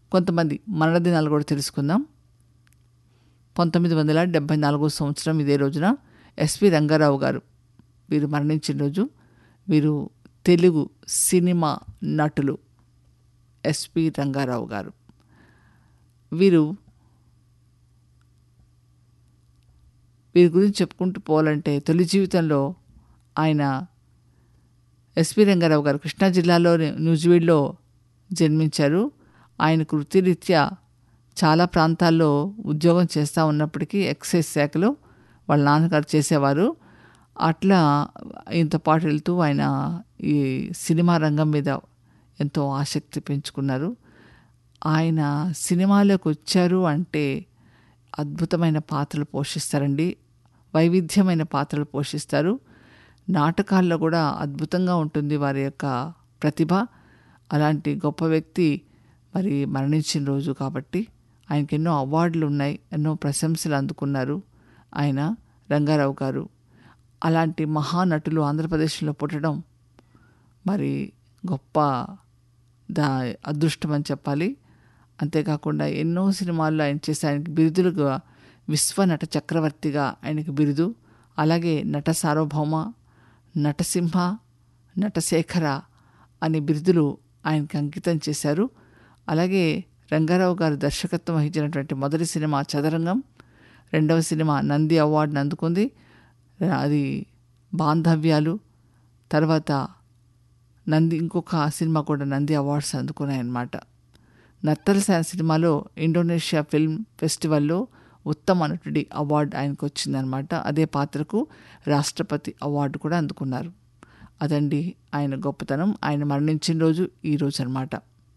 కొంతమంది మరణ దినాలు కూడా తెలుసుకుందాం పంతొమ్మిది వందల డెబ్భై నాలుగో సంవత్సరం ఇదే రోజున ఎస్వి రంగారావు గారు వీరు మరణించిన రోజు వీరు తెలుగు సినిమా నటులు ఎస్పి రంగారావు గారు వీరు వీరి గురించి చెప్పుకుంటూ పోవాలంటే తొలి జీవితంలో ఆయన ఎస్పి రంగారావు గారు కృష్ణా జిల్లాలోని న్యూజివీడ్లో జన్మించారు ఆయనకు వృత్తిరీత్యా చాలా ప్రాంతాల్లో ఉద్యోగం చేస్తూ ఉన్నప్పటికీ ఎక్సైజ్ శాఖలో వాళ్ళ నాన్నగారు చేసేవారు అట్లా ఇంత పాటు వెళ్తూ ఆయన ఈ సినిమా రంగం మీద ఎంతో ఆసక్తి పెంచుకున్నారు ఆయన సినిమాలోకి వచ్చారు అంటే అద్భుతమైన పాత్రలు పోషిస్తారండి వైవిధ్యమైన పాత్రలు పోషిస్తారు నాటకాల్లో కూడా అద్భుతంగా ఉంటుంది వారి యొక్క ప్రతిభ అలాంటి గొప్ప వ్యక్తి మరి మరణించిన రోజు కాబట్టి ఆయనకి ఎన్నో అవార్డులు ఉన్నాయి ఎన్నో ప్రశంసలు అందుకున్నారు ఆయన రంగారావు గారు అలాంటి మహానటులు ఆంధ్రప్రదేశ్లో పుట్టడం మరి గొప్ప దా అదృష్టం అని చెప్పాలి అంతేకాకుండా ఎన్నో సినిమాల్లో ఆయన చేసే ఆయనకి బిరుదులుగా విశ్వ నట చక్రవర్తిగా ఆయనకి బిరుదు అలాగే నట సార్వభౌమ నటసింహ నటశేఖర అనే బిరుదులు ఆయనకి అంకితం చేశారు అలాగే రంగారావు గారు దర్శకత్వం వహించినటువంటి మొదటి సినిమా చదరంగం రెండవ సినిమా నంది అవార్డును అందుకుంది అది బాంధవ్యాలు తర్వాత నంది ఇంకొక సినిమా కూడా నంది అవార్డ్స్ అందుకున్నాయన్నమాట నత్తలసేన సినిమాలో ఇండోనేషియా ఫిల్మ్ ఫెస్టివల్లో ఉత్తమ నటుడి అవార్డు ఆయనకు వచ్చిందనమాట అదే పాత్రకు రాష్ట్రపతి అవార్డు కూడా అందుకున్నారు అదండి ఆయన గొప్పతనం ఆయన మరణించిన రోజు ఈ రోజు అనమాట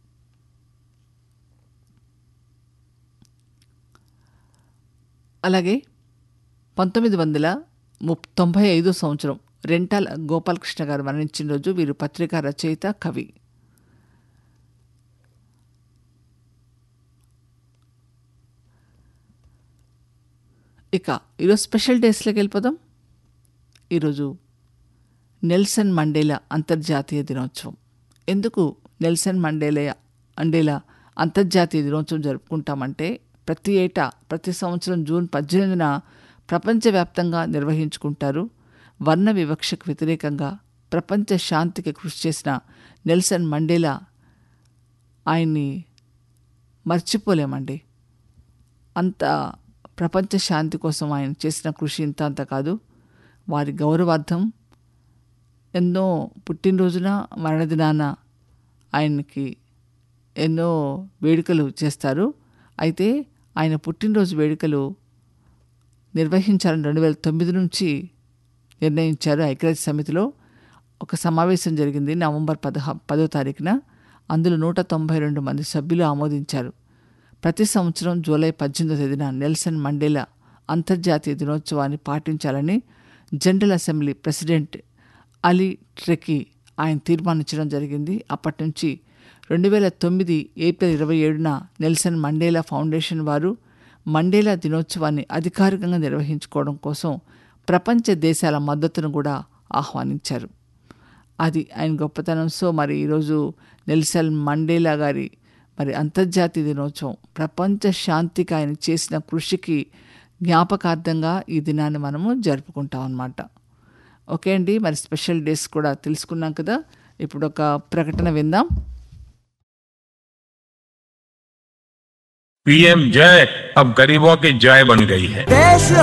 అలాగే పంతొమ్మిది వందల ముప్ తొంభై ఐదో సంవత్సరం రెంటాల గోపాలకృష్ణ గారు మరణించిన రోజు వీరు పత్రికా రచయిత కవి ఇక ఈరోజు స్పెషల్ డేస్లోకి వెళ్ళిపోదాం ఈరోజు నెల్సన్ మండేలా అంతర్జాతీయ దినోత్సవం ఎందుకు నెల్సన్ మండేలా మండేలా అంతర్జాతీయ దినోత్సవం జరుపుకుంటామంటే ప్రతి ఏటా ప్రతి సంవత్సరం జూన్ పద్దెనిమిదిన ప్రపంచవ్యాప్తంగా నిర్వహించుకుంటారు వర్ణ వివక్షకు వ్యతిరేకంగా ప్రపంచ శాంతికి కృషి చేసిన నెల్సన్ మండేలా ఆయన్ని మర్చిపోలేమండి అంత ప్రపంచ శాంతి కోసం ఆయన చేసిన కృషి ఇంత అంత కాదు వారి గౌరవార్థం ఎన్నో పుట్టినరోజున మరణదినాన ఆయనకి ఎన్నో వేడుకలు చేస్తారు అయితే ఆయన పుట్టినరోజు వేడుకలు నిర్వహించాలని రెండు వేల తొమ్మిది నుంచి నిర్ణయించారు ఐక్యరాజ్య సమితిలో ఒక సమావేశం జరిగింది నవంబర్ పదహ పదో తారీఖున అందులో నూట తొంభై రెండు మంది సభ్యులు ఆమోదించారు ప్రతి సంవత్సరం జూలై పద్దెనిమిదో తేదీన నెల్సన్ మండేలా అంతర్జాతీయ దినోత్సవాన్ని పాటించాలని general assembly president Ali Treki ఆయన తీర్మానించడం జరిగింది అప్పటి నుంచి రెండు వేల తొమ్మిది ఏప్రిల్ ఇరవై ఏడున నెల్సన్ మండేలా ఫౌండేషన్ వారు మండేలా దినోత్సవాన్ని అధికారికంగా నిర్వహించుకోవడం కోసం ప్రపంచ దేశాల మద్దతును కూడా ఆహ్వానించారు అది ఆయన గొప్పతనం సో మరి ఈరోజు నెల్సన్ మండేలా గారి మరి అంతర్జాతీయ దినోత్సవం ప్రపంచ శాంతికి ఆయన చేసిన కృషికి జ్ఞాపకార్థంగా ఈ దినాన్ని మనము జరుపుకుంటాం అన్నమాట ఓకే అండి మరి స్పెషల్ డేస్ కూడా తెలుసుకున్నాం కదా ఇప్పుడు ఒక ప్రకటన విందాం पीएम जय अब गरीबों की जय बन गई है देश